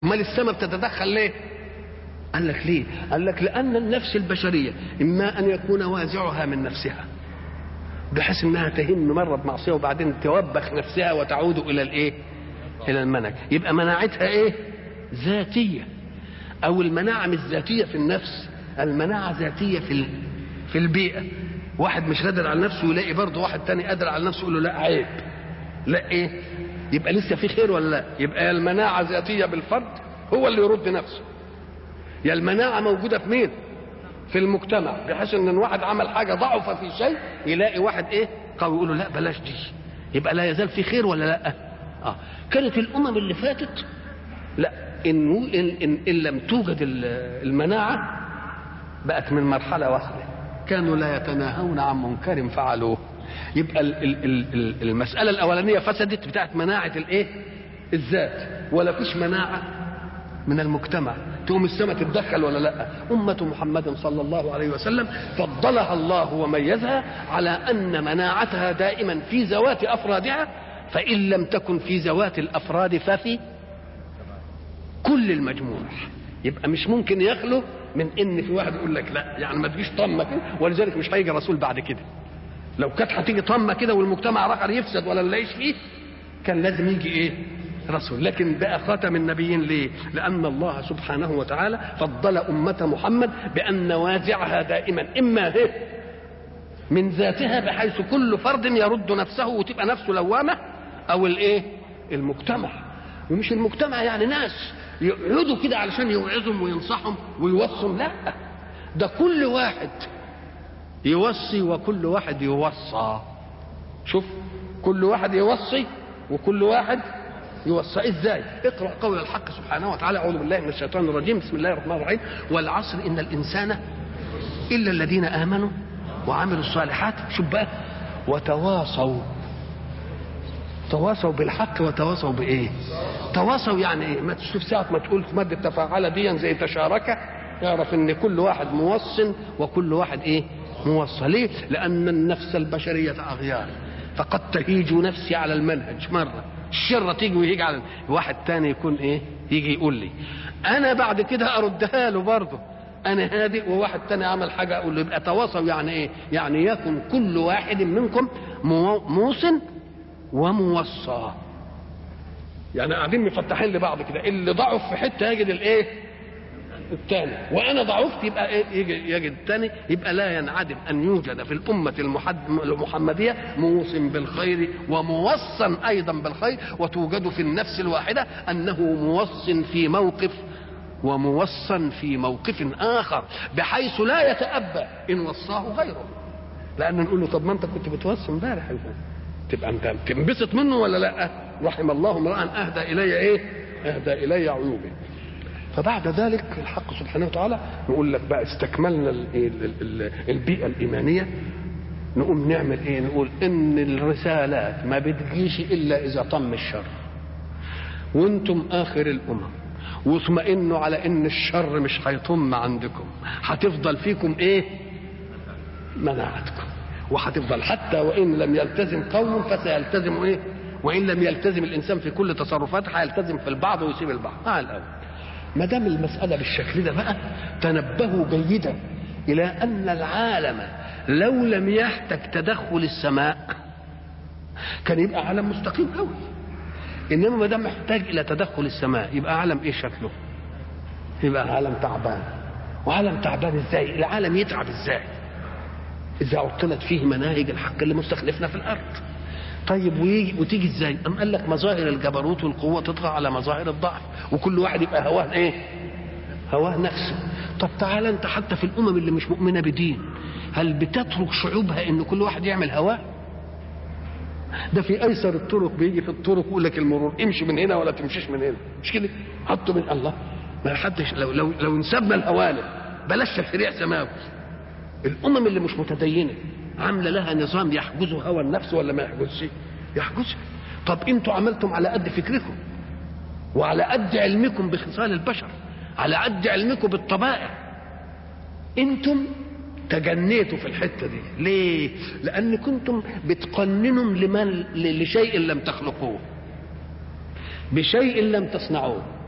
امال السماء بتتدخل ليه قال لك ليه قال لك لان النفس البشريه اما ان يكون وازعها من نفسها بحيث انها تهم مره بمعصيه وبعدين توبخ نفسها وتعود الى الايه الى المنهج يبقى مناعتها ايه ذاتيه او المناعه مش ذاتيه في النفس المناعه ذاتيه في في البيئه واحد مش قادر على نفسه يلاقي برضه واحد تاني قادر على نفسه يقول له لا عيب لا ايه يبقى لسه في خير ولا لا يبقى يا المناعه ذاتيه بالفرد هو اللي يرد نفسه يا المناعه موجوده في مين في المجتمع بحيث ان واحد عمل حاجه ضعف في شيء يلاقي واحد ايه قوي يقول له لا بلاش دي يبقى لا يزال في خير ولا لا اه كانت الامم اللي فاتت لا إن, إن, إن, إن لم توجد المناعة بقت من مرحلة واحدة كانوا لا يتناهون عن منكر فعلوه يبقى ال ال ال المسألة الأولانية فسدت بتاعت مناعة الإيه؟ الذات ولا فيش مناعة من المجتمع تقوم السماء تتدخل ولا لا أمة محمد صلى الله عليه وسلم فضلها الله وميزها على أن مناعتها دائما في ذوات أفرادها فإن لم تكن في ذوات الأفراد ففي كل المجموع يبقى مش ممكن يخلو من ان في واحد يقول لك لا يعني ما تجيش طمه كده ولذلك مش هيجي رسول بعد كده لو كانت هتيجي طمه كده والمجتمع رخر يفسد ولا نلاقيش فيه كان لازم يجي ايه رسول لكن بقى خاتم النبيين ليه لان الله سبحانه وتعالى فضل امه محمد بان وازعها دائما اما هي من ذاتها بحيث كل فرد يرد نفسه وتبقى نفسه لوامه او الايه المجتمع ومش المجتمع يعني ناس يقعدوا كده علشان يوعظهم وينصحهم ويوصهم لا ده كل واحد يوصي وكل واحد يوصى شوف كل واحد يوصي وكل واحد يوصى ازاي اقرا قول الحق سبحانه وتعالى اعوذ بالله من الشيطان الرجيم بسم الله الرحمن الرحيم والعصر ان الانسان الا الذين امنوا وعملوا الصالحات شوف بقى وتواصوا تواصوا بالحق وتواصوا بايه تواصوا يعني ايه ما تشوف ساعه ما تقول في ماده تفاعل دي زي تشارك يعرف ان كل واحد موصن وكل واحد ايه موصى ليه لان النفس البشريه اغيار فقد تهيج نفسي على المنهج مره الشرة تيجي ويجي على واحد تاني يكون ايه يجي يقول لي انا بعد كده اردها له برضه انا هادئ وواحد تاني عمل حاجه اقول له يبقى تواصوا يعني ايه يعني يكن كل واحد منكم موصن وموصى يعني قاعدين مفتحين لبعض كده اللي ضعف في حته يجد الايه الثاني وانا ضعفت يبقى إيه يجي يجد الثاني يبقى لا ينعدم ان يوجد في الامه المحمديه موص بالخير وموصى ايضا بالخير وتوجد في النفس الواحده انه موص في موقف وموصى في موقف اخر بحيث لا يتأبى ان وصاه غيره لان نقول له طب ما انت كنت بتوصي امبارح تبقى انت تنبسط منه ولا لا رحم الله امرا اهدى الي ايه اهدى الي عيوبي فبعد ذلك الحق سبحانه وتعالى نقول لك بقى استكملنا البيئه الايمانيه نقوم نعمل ايه نقول ان الرسالات ما بتجيش الا اذا طم الشر وانتم اخر الامم واطمئنوا على ان الشر مش هيطم عندكم هتفضل فيكم ايه مناعتكم وهتفضل حتى وان لم يلتزم قوم فسيلتزم ايه وان لم يلتزم الانسان في كل تصرفاته هيلتزم في البعض ويسيب البعض آه الأول ما دام المساله بالشكل ده بقى تنبهوا جيدا الى ان العالم لو لم يحتج تدخل السماء كان يبقى عالم مستقيم قوي انما ما دام محتاج الى تدخل السماء يبقى عالم ايه شكله يبقى عالم تعبان وعالم تعبان ازاي العالم يتعب ازاي اذا عطلت فيه مناهج الحق اللي مستخلفنا في الارض طيب ويجي وتيجي ازاي ام قال لك مظاهر الجبروت والقوه تطغى على مظاهر الضعف وكل واحد يبقى هواه ايه هواه نفسه طب تعالى انت حتى في الامم اللي مش مؤمنه بدين هل بتترك شعوبها ان كل واحد يعمل هواه ده في ايسر الطرق بيجي في الطرق يقول لك المرور امشي من هنا ولا تمشيش من هنا مش كده حطوا من الله ما حدش لو لو لو نسبنا الهوالم بلاش تشريع سماوي الامم اللي مش متدينه عامله لها نظام يحجزه هوى النفس ولا ما يحجزش يحجزها طب انتوا عملتم على قد فكركم وعلى قد علمكم بخصال البشر على قد علمكم بالطبائع انتم تجنيتوا في الحته دي ليه لان كنتم بتقننوا لمن لشيء لم تخلقوه بشيء لم تصنعوه